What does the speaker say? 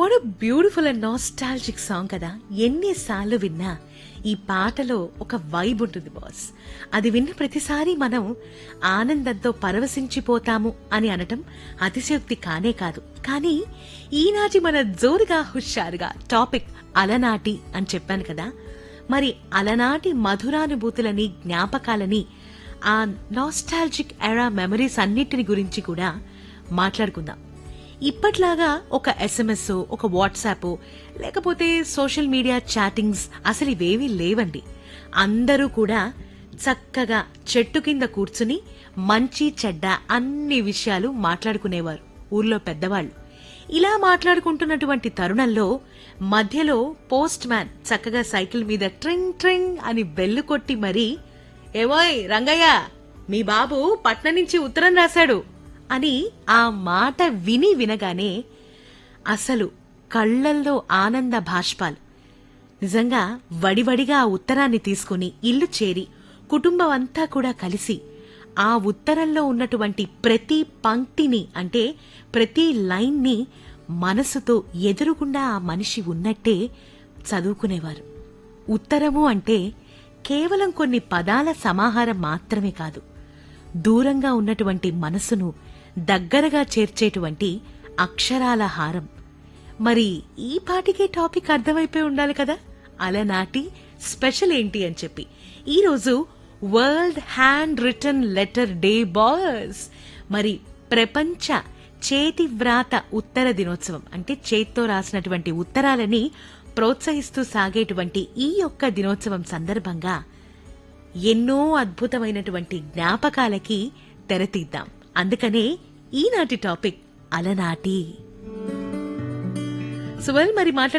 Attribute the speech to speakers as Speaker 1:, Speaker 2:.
Speaker 1: what beautiful and nostalgic song కదా ఎన్నిసార్లు విన్నా ఈ పాటలో ఒక వైబ్ ఉంటుంది బాస్ అది విన్న ప్రతిసారి మనం ఆనందంతో పరవశించిపోతాము అని అనటం అతిశయోక్తి కానే కాదు కానీ ఈనాటి మన జోరుగా హుషారుగా టాపిక్ అలనాటి అని చెప్పాను కదా మరి అలనాటి మధురానుభూతులని జ్ఞాపకాలని ఆ నాస్టాలజిక్ ఎరా మెమరీస్ అన్నిటిని గురించి కూడా మాట్లాడుకుందాం ఇప్పట్లాగా ఒక ఎస్ఎంఎస్ ఒక వాట్సాప్ లేకపోతే సోషల్ మీడియా చాటింగ్స్ అసలు ఇవేవీ లేవండి అందరూ కూడా చక్కగా చెట్టు కింద కూర్చుని మంచి చెడ్డ అన్ని విషయాలు మాట్లాడుకునేవారు ఊర్లో పెద్దవాళ్ళు ఇలా మాట్లాడుకుంటున్నటువంటి తరుణంలో మధ్యలో పోస్ట్ మ్యాన్ చక్కగా సైకిల్ మీద ట్రింగ్ ట్రింగ్ అని బెల్లు కొట్టి మరీ ఏమోయ్ రంగయ్య మీ బాబు పట్నం నుంచి ఉత్తరం రాశాడు అని ఆ మాట విని వినగానే అసలు కళ్ళల్లో ఆనంద భాష్పాలు నిజంగా వడివడిగా ఆ ఉత్తరాన్ని తీసుకుని ఇల్లు చేరి కుటుంబం అంతా కూడా కలిసి ఆ ఉత్తరంలో ఉన్నటువంటి ప్రతి పంక్తిని అంటే ప్రతి లైన్ని మనసుతో ఎదురుగుండా ఆ మనిషి ఉన్నట్టే చదువుకునేవారు ఉత్తరము అంటే కేవలం కొన్ని పదాల సమాహారం మాత్రమే కాదు దూరంగా ఉన్నటువంటి మనసును దగ్గరగా చేర్చేటువంటి అక్షరాల హారం మరి ఈ పాటికే టాపిక్ అర్థమైపోయి ఉండాలి కదా అలనాటి స్పెషల్ ఏంటి అని చెప్పి ఈరోజు world handwritten letter day boss మరి ప్రపంచ చేతి వ్రాత ఉత్తర దినోత్సవం అంటే చేత్తో రాసినటువంటి ఉత్తరాలని ప్రోత్సహిస్తూ సాగేటువంటి ఈ యొక్క దినోత్సవం సందర్భంగా ఎన్నో అద్భుతమైనటువంటి జ్ఞాపకాలకి తెరతీద్దాం అందుకనే ఈనాటి టాపిక్ అలనాటి సువల్ మరి మాట్లాడు